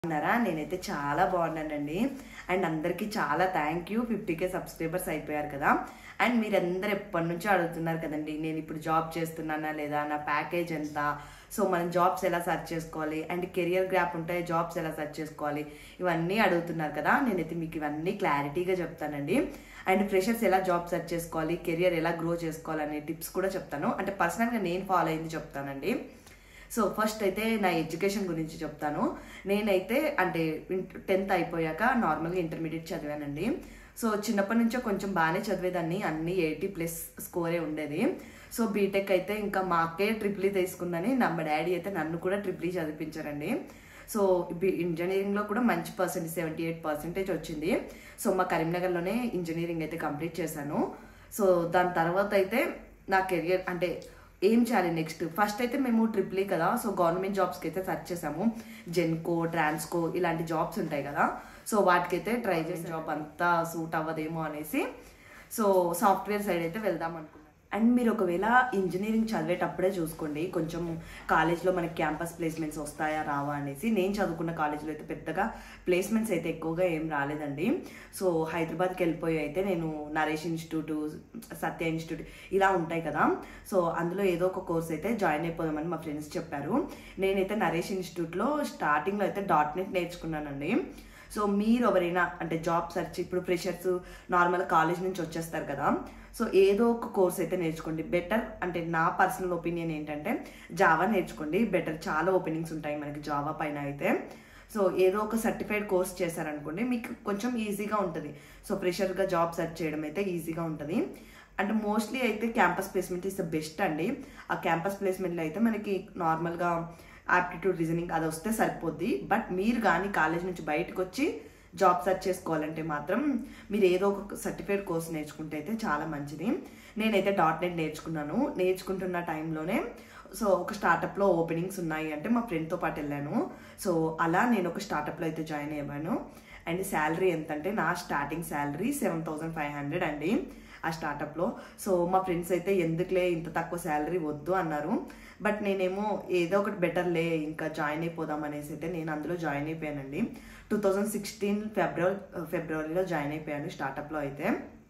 బాగున్నారా నేనైతే చాలా బాగున్నానండి అండ్ అందరికీ చాలా thank you fifty K subscribers అయిపోయారు కదా అండ్ మీరందరూ ఎప్పటి నుంచో అడుగుతున్నారు కదండి నేను ఇప్పుడు జాబ్ చేస్తున్నానా లేదా నా ప్యాకేజ్ ఎంత సో మనం జాబ్స్ ఎలా సెర్చ్ చేసుకోవాలి అండ్ కెరియర్ గ్రాప్ ఉంటే జాబ్స్ ఎలా సెర్చ్ చేసుకోవాలి ఇవన్నీ అడుగుతున్నారు కదా నేనైతే మీకు ఇవన్నీ క్లారిటీగా చెప్తానండి అండ్ ఫ్రెషర్స్ ఎలా జాబ్ సెర్చ్ చేసుకోవాలి కెరియర్ ఎలా గ్రో చేసుకోవాలి అనే టిప్స్ కూడా చెప్తాను అంటే పర్సనల్గా నేను ఫాలో అయింది చెప్తానండి సో ఫస్ట్ అయితే నా ఎడ్యుకేషన్ గురించి చెప్తాను నేనైతే అంటే టెన్త్ అయిపోయాక నార్మల్గా ఇంటర్మీడియట్ చదివానండి సో చిన్నప్పటి నుంచో కొంచెం బాగానే చదివేదాన్ని అన్ని ఎయిటీ ప్లస్ స్కోరే ఉండేది సో బీటెక్ అయితే ఇంకా మా అక్కే ట్రిపుల్ తీసుకుందని నా మా డాడీ అయితే నన్ను కూడా ట్రిపుల్ చదివించారండి సో ఇంజనీరింగ్లో కూడా మంచి పర్సెంట్ సెవెంటీ ఎయిట్ పర్సెంటేజ్ వచ్చింది సో మా కరీంనగర్లోనే ఇంజనీరింగ్ అయితే కంప్లీట్ చేశాను సో దాని తర్వాత అయితే నా కెరియర్ అంటే ఏం చేయాలి నెక్స్ట్ ఫస్ట్ అయితే మేము ట్రిప్లీ కదా సో గవర్నమెంట్ జాబ్స్కి అయితే సెర్చ్ చేసాము జెన్కో ట్రాన్స్కో ఇలాంటి జాబ్స్ ఉంటాయి కదా సో వాటికైతే ట్రై చేసిన జాబ్ అంతా సూట్ అవ్వదేమో అనేసి సో సాఫ్ట్వేర్ సైడ్ అయితే వెళ్దాం అనుకున్నాను అండ్ మీరు ఒకవేళ ఇంజనీరింగ్ చదివేటప్పుడే చూసుకోండి కొంచెం కాలేజ్లో మనకి క్యాంపస్ ప్లేస్మెంట్స్ వస్తాయా రావా అనేసి నేను చదువుకున్న కాలేజ్లో అయితే పెద్దగా ప్లేస్మెంట్స్ అయితే ఎక్కువగా ఏం రాలేదండి సో హైదరాబాద్కి వెళ్ళిపోయి అయితే నేను నరేష్ ఇన్స్టిట్యూట్ సత్య ఇన్స్టిట్యూట్ ఇలా ఉంటాయి కదా సో అందులో ఏదో ఒక కోర్స్ అయితే జాయిన్ అయిపోదామని మా ఫ్రెండ్స్ చెప్పారు నేనైతే నరేష్ ఇన్స్టిట్యూట్లో స్టార్టింగ్లో అయితే డాట్ నెట్ నేర్చుకున్నానండి సో మీరు ఎవరైనా అంటే జాబ్ సెర్చ్ ఇప్పుడు ఫ్రెషర్స్ నార్మల్ కాలేజ్ నుంచి వచ్చేస్తారు కదా సో ఏదో ఒక కోర్స్ అయితే నేర్చుకోండి బెటర్ అంటే నా పర్సనల్ ఒపీనియన్ ఏంటంటే జావా నేర్చుకోండి బెటర్ చాలా ఓపెనింగ్స్ ఉంటాయి మనకి జావా పైన అయితే సో ఏదో ఒక సర్టిఫైడ్ కోర్స్ చేశారనుకోండి మీకు కొంచెం ఈజీగా ఉంటుంది సో ఫ్రెషర్గా జాబ్ సెర్చ్ చేయడం అయితే ఈజీగా ఉంటుంది అంటే మోస్ట్లీ అయితే campus placement is the best అండి ఆ క్యాంపస్ ప్లేస్మెంట్లో అయితే మనకి నార్మల్గా ఆప్టిట్యూడ్ రీజనింగ్ అది వస్తే సరిపోద్ది బట్ మీరు కానీ కాలేజ్ నుంచి బయటకు వచ్చి జాబ్ సెర్చ్ చేసుకోవాలంటే మాత్రం మీరు ఏదో ఒక సర్టిఫైడ్ కోర్స్ నేర్చుకుంటే అయితే చాలా మంచిది నేనైతే డాట్ నెట్ నేర్చుకున్నాను నేర్చుకుంటున్న టైంలోనే సో ఒక స్టార్టప్లో ఓపెనింగ్స్ ఉన్నాయి అంటే మా ఫ్రెండ్తో పాటు వెళ్ళాను సో అలా నేను ఒక స్టార్టప్లో అయితే జాయిన్ అయ్యాను అండ్ శాలరీ ఎంత అంటే నా starting salary seven thousand five hundred అండి ఆ స్టార్టప్లో సో మా ఫ్రెండ్స్ అయితే ఎందుకులే ఇంత తక్కువ శాలరీ వద్దు అన్నారు బట్ నేనేమో ఏదో ఒకటి బెటర్లే ఇంకా జాయిన్ అయిపోదాం అనేసి అయితే నేను అందులో జాయిన్ అయిపోయానండి టూ థౌజండ్ సిక్స్టీన్ ఫిబ్రవరి ఫిబ్రవరిలో జాయిన్ అయిపోయాను స్టార్టప్లో అయితే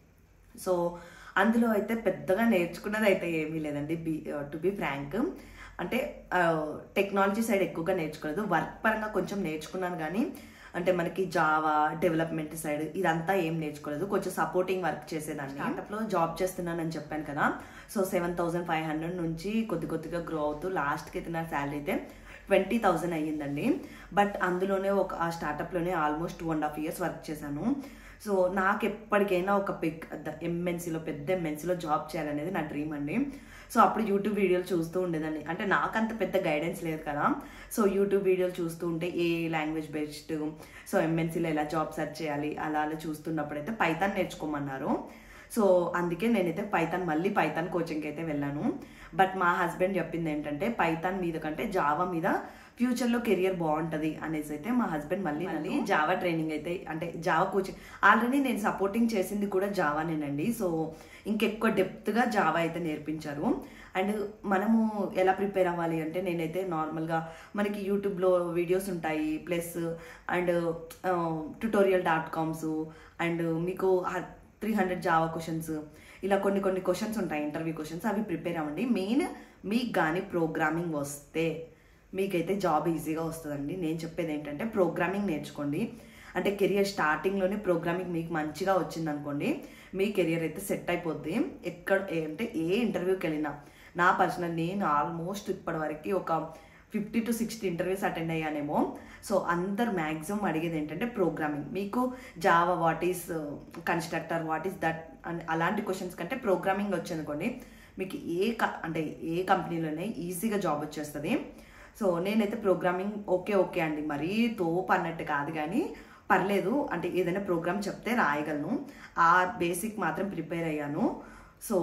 సో అందులో అయితే పెద్దగా నేర్చుకున్నది అయితే ఏమీ లేదండి బి టు బి ఫ్రాంక్ అంటే టెక్నాలజీ సైడ్ ఎక్కువగా నేర్చుకోలేదు వర్క్ పరంగా కొంచెం నేర్చుకున్నాను కానీ అంటే మనకి జావా డెవలప్మెంట్ సైడ్ ఇదంతా ఏం నేర్చుకోలేదు కొంచెం సపోర్టింగ్ వర్క్ చేసేదాన్ని స్టార్టప్లో జాబ్ చేస్తున్నానని చెప్పాను కదా so seven thousand five hundred నుంచి కొద్ది కొద్దిగా గ్రో అవుతూ లాస్ట్కి అయితే నా శాలరీ అయితే ట్వంటీ థౌజండ్ అయ్యిందండి బట్ అందులోనే ఒక ఆ స్టార్టప్లోనే almost two and half years work చేశాను సో నాకు ఎప్పటికైనా ఒక పిక్ ఎంఎన్సీలో పెద్ద ఎంఎన్సీలో జాబ్ చేయాలనేది నా డ్రీమ్ అండి సో అప్పుడు యూట్యూబ్ వీడియోలు చూస్తూ ఉండేదాన్ని అంటే నాకు అంత పెద్ద గైడెన్స్ లేదు కదా సో యూట్యూబ్ వీడియోలు చూస్తూ ఉంటే ఏ లాంగ్వేజ్ బెస్ట్ సో ఎంఎన్సీలో ఎలా జాబ్ సెర్చ్ చేయాలి అలా అలా చూస్తున్నప్పుడైతే పైథాన్ నేర్చుకోమన్నారు సో అందుకే నేనైతే పైథాన్ మళ్ళీ పైథాన్ కోచింగ్కి అయితే వెళ్ళాను బట్ మా హస్బెండ్ చెప్పింది ఏంటంటే పైథాన్ మీద కంటే జావా మీద ఫ్యూచర్లో కెరియర్ బాగుంటుంది అనేసి అయితే మా హస్బెండ్ మళ్ళీ మళ్ళీ జావా ట్రైనింగ్ అయితే అంటే జావా కోచింగ్ ఆల్రెడీ నేను సపోర్టింగ్ చేసింది కూడా జావానేనండి సో ఇంకెక్కువ డెప్త్గా జావా అయితే నేర్పించారు అండ్ మనము ఎలా ప్రిపేర్ అవ్వాలి అంటే నేనైతే నార్మల్గా మనకి యూట్యూబ్లో వీడియోస్ ఉంటాయి plus and tutorial dot coms and మీకు త్రీ హండ్రెడ్ జావా క్వశ్చన్స్ ఇలా కొన్ని కొన్ని క్వశ్చన్స్ ఉంటాయి ఇంటర్వ్యూ క్వశ్చన్స్ అవి ప్రిపేర్ అవ్వండి మెయిన్ మీకు కానీ ప్రోగ్రామింగ్ వస్తే మీకైతే జాబ్ ఈజీగా వస్తుందండి నేను చెప్పేది ఏంటంటే ప్రోగ్రామింగ్ నేర్చుకోండి అంటే కెరియర్ స్టార్టింగ్లోనే ప్రోగ్రామింగ్ మీకు మంచిగా వచ్చిందనుకోండి మీ కెరియర్ అయితే సెట్ అయిపోద్ది ఎక్కడ అంటే ఏ ఇంటర్వ్యూకి వెళ్ళినా నా పర్సనల్ నేను ఆల్మోస్ట్ ఇప్పటివరకు ఒక fifty to sixty interviews attend అయ్యానేమో సో అందరు మ్యాక్సిమం అడిగేది ఏంటంటే ప్రోగ్రామింగ్ మీకు Java what is constructor what is that అని అలాంటి క్వశ్చన్స్ కంటే ప్రోగ్రామింగ్ వచ్చనుకోండి మీకు ఏ అంటే ఏ కంపెనీలోనే ఈజీగా జాబ్ వచ్చేస్తుంది సో నేనైతే ప్రోగ్రామింగ్ ఓకే ఓకే అండి మరీ తోపు అన్నట్టు కాదు కానీ పర్లేదు అంటే ఏదైనా ప్రోగ్రామ్ చెప్తే రాయగలను ఆ బేసిక్ మాత్రం ప్రిపేర్ అయ్యాను సో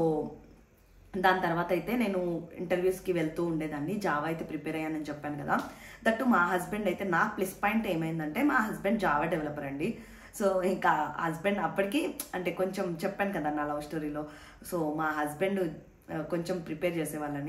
దాని తర్వాత అయితే నేను ఇంటర్వ్యూస్కి వెళ్తూ ఉండేదాన్ని జావా అయితే ప్రిపేర్ అయ్యానని చెప్పాను కదా దట్టు మా హస్బెండ్ అయితే నా ప్లస్ పాయింట్ ఏమైందంటే మా హస్బెండ్ జావా డెవలపర్ అండి సో ఇంకా హస్బెండ్ అప్పటికి అంటే కొంచెం చెప్పాను కదా నా లవ్ స్టోరీలో సో మా హస్బెండ్ కొంచెం ప్రిపేర్ చేసేవాళ్ళని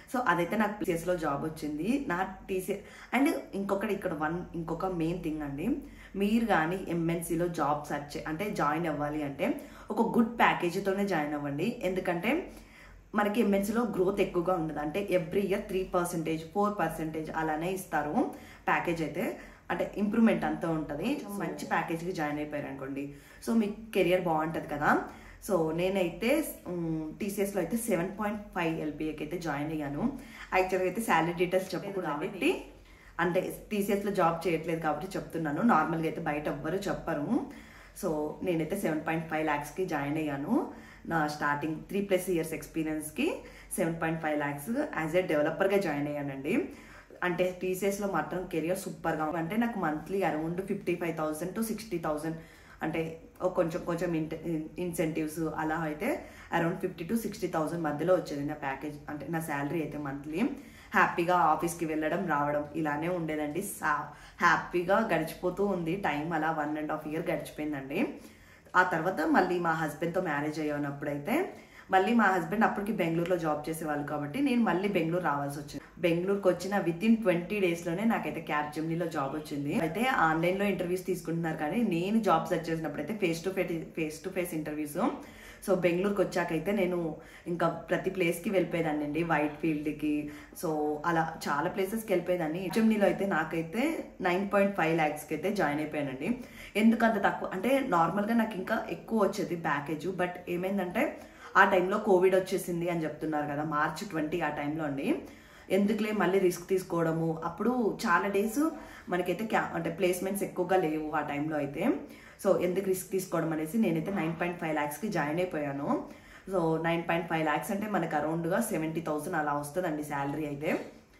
సో అదైతే నాకు టీసీఎస్లో జాబ్ వచ్చింది నా టీసీ అండ్ ఇంకొకటి ఇక్కడ వన్ ఇంకొక మెయిన్ థింగ్ అండి మీరు కానీ ఎంఎన్సీలో జాబ్ సెర్చ్ అంటే జాయిన్ అవ్వాలి అంటే ఒక గుడ్ ప్యాకేజీతోనే జాయిన్ అవ్వండి ఎందుకంటే మనకి ఎంఎన్సీలో గ్రోత్ ఎక్కువగా ఉండదు అంటే every year three percentage four percentage అలానే ఇస్తారు ప్యాకేజ్ అయితే అంటే ఇంప్రూవ్మెంట్ అంతా ఉంటుంది మంచి ప్యాకేజ్కి జాయిన్ అయిపోయారు అనుకోండి సో మీ కెరియర్ బాగుంటుంది కదా సో నేనైతే టీసీఎస్లో అయితే సెవెన్ పాయింట్ ఫైవ్ ఎల్పిఏకి అయితే జాయిన్ అయ్యాను యాక్చువల్గా అయితే శాలరీ డీటెయిల్స్ చెప్పకూడదు కాబట్టి అంటే టీసీఎస్లో జాబ్ చేయట్లేదు కాబట్టి చెప్తున్నాను నార్మల్గా అయితే బయట ఎవ్వరు చెప్పరు సో నేనైతే సెవెన్ పాయింట్ ఫైవ్ ల్యాక్స్కి జాయిన్ అయ్యాను నా స్టార్టింగ్ త్రీ ప్లస్ ఇయర్స్ ఎక్స్పీరియన్స్కి seven point five lakhs as a డెవలపర్గా జాయిన్ అయ్యానండి అంటే టీసీఎస్లో మాత్రం కెరియర్ సూపర్గా అంటే నాకు monthly around fifty five thousand to sixty thousand అంటే ఒక కొంచెం కొంచెం ఇన్సెంటివ్స్ అలా అయితే around fifty to sixty thousand మధ్యలో వచ్చేది నా ప్యాకేజ్ అంటే నా శాలరీ అయితే మంత్లీ హ్యాపీగా ఆఫీస్కి వెళ్ళడం రావడం ఇలానే ఉండేదండి సా హ్యాపీగా గడిచిపోతూ ఉంది టైం అలా వన్ అండ్ హాఫ్ ఇయర్ గడిచిపోయిందండి ఆ తర్వాత మళ్ళీ మా హస్బెండ్తో మ్యారేజ్ అయ్యానప్పుడైతే మళ్ళీ మా హస్బెండ్ అప్పటికి బెంగళూరులో జాబ్ చేసేవాళ్ళు కాబట్టి నేను మళ్ళీ బెంగళూరు రావాల్సి వచ్చింది బెంగళూరుకి వచ్చిన విత్ ఇన్ ట్వంటీ డేస్లోనే నాకైతే క్యాబ్ జమ్నీలో జాబ్ వచ్చింది అయితే ఆన్లైన్లో ఇంటర్వ్యూస్ తీసుకుంటున్నారు కానీ నేను జాబ్ సెర్చ్ చేసినప్పుడు అయితే face to face face to face interviews so బెంగళూరుకి వచ్చాకైతే నేను ఇంకా ప్రతి ప్లేస్కి వెళ్ళిపోయేదాన్ని అండి వైట్ ఫీల్డ్కి సో అలా చాలా ప్లేసెస్కి వెళ్ళిపోయేదాన్ని హెచ్ఎండీలో అయితే నాకైతే నైన్ పాయింట్ ఫైవ్ ల్యాక్స్కి అయితే జాయిన్ అయిపోయానండి ఎందుకు అంత తక్కువ అంటే నార్మల్గా నాకు ఇంకా ఎక్కువ వచ్చేది ప్యాకేజ్ బట్ ఏమైందంటే ఆ టైంలో కోవిడ్ వచ్చేసింది అని చెప్తున్నారు కదా మార్చ్ ట్వంటీ ఆ టైంలో అండి ఎందుకులే మళ్ళీ రిస్క్ తీసుకోవడము అప్పుడు చాలా డేస్ మనకైతే క్యా అంటే ప్లేస్మెంట్స్ ఎక్కువగా లేవు ఆ టైంలో అయితే సో ఎందుకు రిస్క్ తీసుకోవడం అనేసి నేనైతే నైన్ పాయింట్ ఫైవ్ ల్యాక్స్కి జాయిన్ అయిపోయాను so nine point five lakhs అంటే మనకు అరౌండ్గా సెవెంటీ థౌసండ్ అలా వస్తుందండి శాలరీ అయితే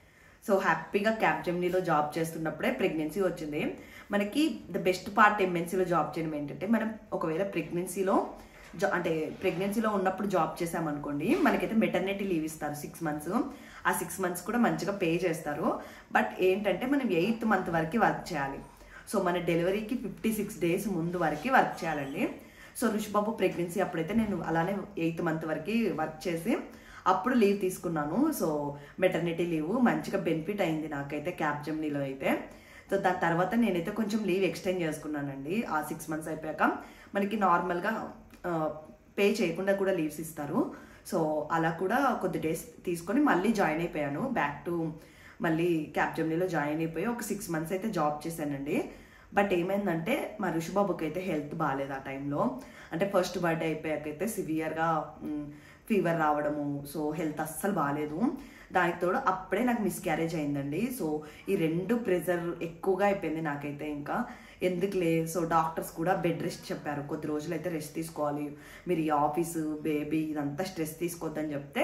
సో హ్యాపీగా క్యాబ్ జెమ్నీలో జాబ్ చేస్తున్నప్పుడే ప్రెగ్నెన్సీ వచ్చింది మనకి ద బెస్ట్ పార్ట్ ఎంఎన్సీలో జాబ్ చేయడం ఏంటంటే మనం ఒకవేళ ప్రెగ్నెన్సీలో జా అంటే ప్రెగ్నెన్సీలో ఉన్నప్పుడు జాబ్ చేసామనుకోండి మనకైతే మెటర్నిటీ లీవ్ ఇస్తారు సిక్స్ మంత్స్ ఆ సిక్స్ మంత్స్ కూడా మంచిగా పే చేస్తారు బట్ ఏంటంటే మనం ఎయిత్ మంత్ వరకు వర్క్ చేయాలి సో మన డెలివరీకి ఫిఫ్టీ సిక్స్ డేస్ ముందు వరకు వర్క్ చేయాలండి సో ఋషిబాబు ప్రెగ్నెన్సీ అప్పుడైతే నేను అలానే ఎయిత్ మంత్ వరకు వర్క్ చేసి అప్పుడు లీవ్ తీసుకున్నాను సో మెటర్నిటీ లీవ్ మంచిగా బెనిఫిట్ అయింది నాకైతే క్యాబ్ జమ్నీలో అయితే సో దాని తర్వాత నేనైతే కొంచెం లీవ్ ఎక్స్టెండ్ చేసుకున్నానండి ఆ సిక్స్ మంత్స్ అయిపోయాక మనకి నార్మల్గా పే చేయకుండా కూడా లీవ్స్ ఇస్తారు సో అలా కూడా కొద్ది డేస్ తీసుకొని మళ్ళీ జాయిన్ అయిపోయాను బ్యాక్ టు మళ్ళీ క్యాబ్ జమ్నీలో జాయిన్ అయిపోయి ఒక సిక్స్ మంత్స్ అయితే జాబ్ చేశానండి బట్ ఏమైందంటే మా ఋషిబాబుకి అయితే హెల్త్ బాగాలేదు ఆ టైంలో అంటే ఫస్ట్ బర్త్డే అయిపోయాకైతే సివియర్గా ఫీవర్ రావడము సో హెల్త్ అస్సలు బాగాలేదు దానికి తోడు అప్పుడే నాకు మిస్క్యారేజ్ అయిందండి సో ఈ రెండు ప్రెజర్ ఎక్కువగా అయిపోయింది నాకైతే ఇంకా ఎందుకులే సో డాక్టర్స్ కూడా బెడ్ రెస్ట్ చెప్పారు కొద్ది రోజులు అయితే రెస్ట్ తీసుకోవాలి మీరు ఈ ఆఫీసు బేబీ ఇదంతా స్ట్రెస్ తీసుకోవద్దని చెప్తే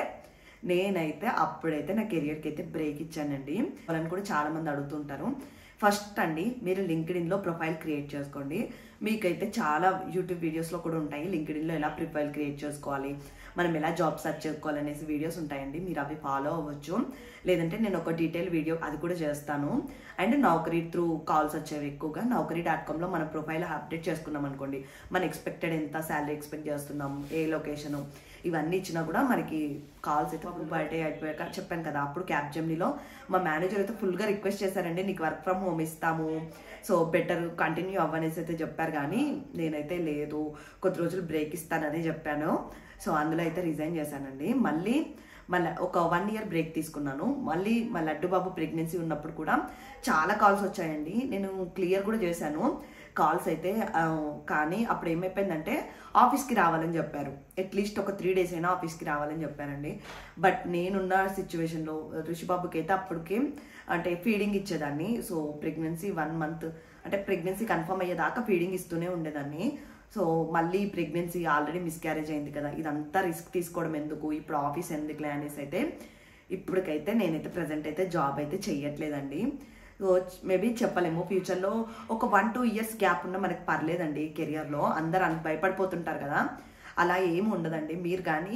నేనైతే అప్పుడైతే నా కెరియర్కి అయితే బ్రేక్ ఇచ్చానండి వాళ్ళని కూడా చాలా మంది అడుగుతుంటారు ఫస్ట్ అండి మీరు లింక్డ్ఇన్లో ప్రొఫైల్ క్రియేట్ చేసుకోండి మీకైతే చాలా యూట్యూబ్ వీడియోస్లో కూడా ఉంటాయి లింక్డ్ఇన్లో ఎలా ప్రొఫైల్ క్రియేట్ చేసుకోవాలి మనం ఎలా జాబ్ సర్చ్ చేసుకోవాలనేసి వీడియోస్ ఉంటాయండి మీరు అవి ఫాలో అవ్వచ్చు లేదంటే నేను ఒక డీటెయిల్ వీడియో అది కూడా చేస్తాను అండ్ నౌకరీ త్రూ కాల్స్ వచ్చేవి ఎక్కువగా నౌకరీ డాట్ కామ్లో మన ప్రొఫైల్ అప్డేట్ చేసుకున్నాం అనుకోండి మన ఎక్స్పెక్టెడ్ ఎంత శాలరీ ఎక్స్పెక్ట్ చేస్తున్నాం ఏ లొకేషను ఇవన్నీ ఇచ్చినా కూడా మనకి కాల్స్ అయితే బర్త్డే అయిపోయాక చెప్పాను కదా అప్పుడు క్యాబ్ జమ్నీలో మా మేనేజర్ అయితే ఫుల్గా రిక్వెస్ట్ చేశారండి నీకు వర్క్ ఫ్రమ్ హోమ్ ఇస్తాము సో బెటర్ కంటిన్యూ అవ్వనేసి అయితే చెప్పారు కానీ నేనైతే లేదు కొద్ది రోజులు బ్రేక్ ఇస్తానని చెప్పాను సో అందులో అయితే రిజైన్ చేశానండి మళ్ళీ మళ్ళీ ఒక వన్ ఇయర్ బ్రేక్ తీసుకున్నాను మళ్ళీ మా లడ్డు బాబు ప్రెగ్నెన్సీ ఉన్నప్పుడు కూడా చాలా కాల్స్ వచ్చాయండి నేను క్లియర్ కూడా చేశాను కాల్స్ అయితే ఆ, కానీ అప్పుడు ఏమైపోయిందంటే ఆఫీస్కి రావాలని చెప్పారు అట్లీస్ట్ ఒక త్రీ డేస్ అయినా ఆఫీస్కి రావాలని చెప్పారండి బట్ నేనున్న సిచ్యువేషన్లో ఋషిబాబుకి అయితే అప్పటికి అంటే ఫీడింగ్ ఇచ్చేదాన్ని సో ప్రెగ్నెన్సీ వన్ మంత్ అంటే ప్రెగ్నెన్సీ కన్ఫర్మ్ అయ్యేదాకా ఫీడింగ్ ఇస్తూనే ఉండేదాన్ని సో మళ్ళీ ప్రెగ్నెన్సీ ఆల్రెడీ మిస్క్యారేజ్ అయింది కదా ఇదంతా రిస్క్ తీసుకోవడం ఎందుకు ఇప్పుడు ఆఫీస్ ఎందుకులే అనేసి అయితే ఇప్పటికైతే నేనైతే ప్రజెంట్ అయితే జాబ్ అయితే చెయ్యట్లేదండి సో మేబీ చెప్పలేము ఫ్యూచర్లో ఒక వన్ టూ ఇయర్స్ గ్యాప్ ఉన్న మనకి పర్లేదండి కెరియర్లో అందరు అంత భయపడిపోతుంటారు కదా అలా ఏమి ఉండదండి మీరు కానీ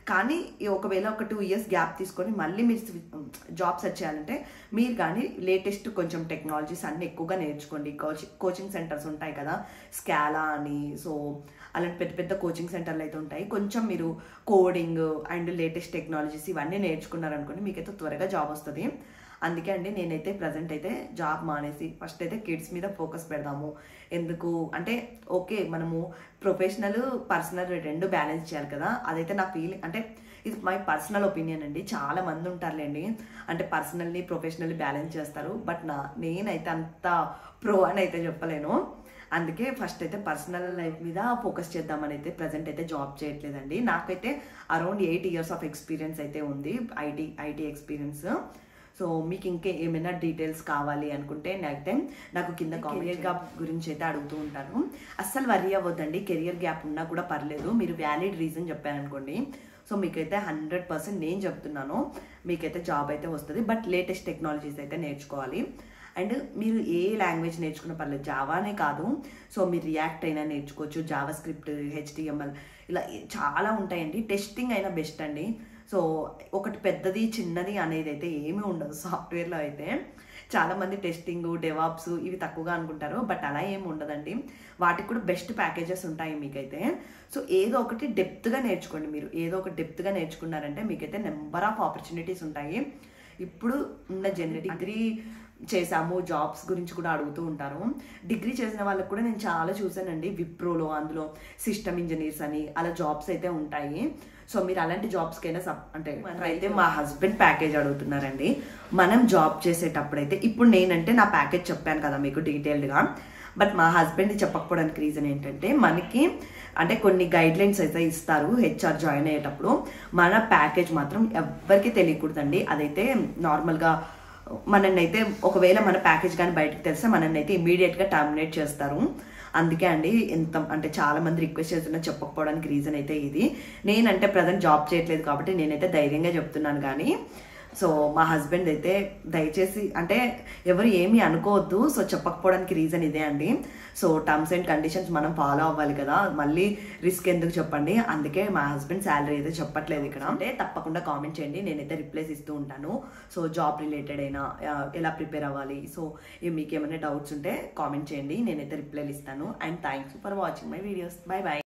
కానీ ఈ ఒకవేళ ఒక టూ ఇయర్స్ గ్యాప్ తీసుకొని మళ్ళీ మీరు జాబ్ సెర్చ్ చేయాలంటే మీరు కానీ లేటెస్ట్ కొంచెం టెక్నాలజీస్ అన్ని ఎక్కువగా నేర్చుకోండి కోచింగ్ కోచింగ్ సెంటర్స్ ఉంటాయి కదా స్కాలా అని సో అలాంటి పెద్ద పెద్ద కోచింగ్ సెంటర్లు అయితే ఉంటాయి కొంచెం మీరు కోడింగ్ అండ్ లేటెస్ట్ టెక్నాలజీస్ ఇవన్నీ నేర్చుకున్నారనుకోండి మీకైతే త్వరగా జాబ్ వస్తుంది అందుకే అండి నేనైతే ప్రజెంట్ అయితే జాబ్ మానేసి ఫస్ట్ అయితే కిడ్స్ మీద ఫోకస్ పెడదాము ఎందుకు అంటే ఓకే మనము ప్రొఫెషనల్ పర్సనల్ రెండు బ్యాలెన్స్ చేయాలి కదా అదైతే నా ఫీలింగ్ అంటే ఇది మై పర్సనల్ ఒపీనియన్ అండి చాలా మంది ఉంటారులేండి అంటే పర్సనల్లీ ప్రొఫెషనల్లీ బ్యాలెన్స్ చేస్తారు బట్ నా నేనైతే అంత ప్రో అని అయితే చెప్పలేను అందుకే ఫస్ట్ అయితే పర్సనల్ లైఫ్ మీద ఫోకస్ చేద్దామని అయితే ప్రజెంట్ అయితే జాబ్ చేయట్లేదండి నాకైతే around eight years of experience అయితే ఉంది ఐటీ ఐటీ ఎక్స్పీరియన్స్ సో మీకు ఇంకే ఏమైనా డీటెయిల్స్ కావాలి అనుకుంటే నెక్స్ట్ టైం నాకు కింద కెరియర్ గ్యాప్ గురించి అయితే అడుగుతూ ఉంటాను అస్సలు వరీ అవ్వద్దండి కెరియర్ గ్యాప్ ఉన్నా కూడా పర్లేదు మీరు వ్యాలిడ్ రీజన్ చెప్పారనుకోండి సో మీకైతే హండ్రెడ్ పర్సెంట్ నేను చెప్తున్నాను మీకైతే జాబ్ అయితే వస్తుంది బట్ లేటెస్ట్ టెక్నాలజీస్ అయితే నేర్చుకోవాలి అండ్ మీరు ఏ లాంగ్వేజ్ నేర్చుకున్న పర్లేదు జావానే కాదు సో మీరు రియాక్ట్ అయినా నేర్చుకోవచ్చు జావా స్క్రిప్ట్ హెచ్డిఎంఎల్ ఇలా చాలా ఉంటాయండి టెస్టింగ్ అయినా బెస్ట్ అండి సో ఒకటి పెద్దది చిన్నది అనేది అయితే ఏమీ ఉండదు సాఫ్ట్వేర్లో అయితే చాలా మంది టెస్టింగ్ డెవాప్స్ ఇవి తక్కువగా అనుకుంటారు బట్ అలా ఏమి ఉండదండి వాటికి కూడా బెస్ట్ ప్యాకేజెస్ ఉంటాయి మీకైతే సో ఏదో ఒకటి డెప్త్గా నేర్చుకోండి మీరు ఏదో ఒక డెప్త్గా నేర్చుకున్నారంటే మీకైతే నెంబర్ ఆఫ్ ఆపర్చునిటీస్ ఉంటాయి ఇప్పుడు ఉన్న జనరే డిగ్రీ చేసాము జాబ్స్ గురించి కూడా అడుగుతూ ఉంటారు డిగ్రీ చేసిన వాళ్ళకి కూడా నేను చాలా చూసానండి విప్రోలో అందులో సిస్టమ్ ఇంజనీర్స్ అని అలా జాబ్స్ అయితే ఉంటాయి సో మీరు అలాంటి జాబ్స్కైనా సబ్ అంటే అయితే మా హస్బెండ్ ప్యాకేజ్ అడుగుతున్నారండి మనం జాబ్ చేసేటప్పుడు అయితే ఇప్పుడు నేనంటే నా ప్యాకేజ్ చెప్పాను కదా మీకు డీటెయిల్డ్గా బట్ మా హస్బెండ్ చెప్పకపోవడానికి రీజన్ ఏంటంటే మనకి అంటే కొన్ని గైడ్ లైన్స్ అయితే ఇస్తారు హెచ్ఆర్ జాయిన్ అయ్యేటప్పుడు మన ప్యాకేజ్ మాత్రం ఎవ్వరికి తెలియకూడదండి అదైతే నార్మల్గా మనల్ని అయితే ఒకవేళ మన ప్యాకేజ్ కానీ బయటకు తెలిస్తే మనల్ని అయితే ఇమీడియట్గా టర్మినేట్ చేస్తారు అందుకే అండి ఎంత అంటే చాలా మంది రిక్వెస్ట్ చేస్తున్నా చెప్పకపోవడానికి రీజన్ అయితే ఇది నేనంటే ప్రజెంట్ జాబ్ చేయట్లేదు కాబట్టి నేనైతే ధైర్యంగా చెప్తున్నాను కానీ సో మా హస్బెండ్ అయితే దయచేసి అంటే ఎవరు ఏమీ అనుకోవద్దు సో చెప్పకపోవడానికి రీజన్ ఇదే అండి సో టర్మ్స్ అండ్ కండిషన్స్ మనం ఫాలో అవ్వాలి కదా మళ్ళీ రిస్క్ ఎందుకు చెప్పండి అందుకే మా హస్బెండ్ శాలరీ అయితే చెప్పట్లేదు ఇక్కడ అంటే తప్పకుండా కామెంట్ చేయండి నేనైతే రిప్లైస్ ఇస్తూ ఉంటాను సో జాబ్ రిలేటెడ్ అయినా ఆ, ఎలా ప్రిపేర్ అవ్వాలి సో మీకు ఏమైనా డౌట్స్ ఉంటే కామెంట్ చేయండి నేనైతే రిప్లైలు ఇస్తాను and thanks for watching my videos bye by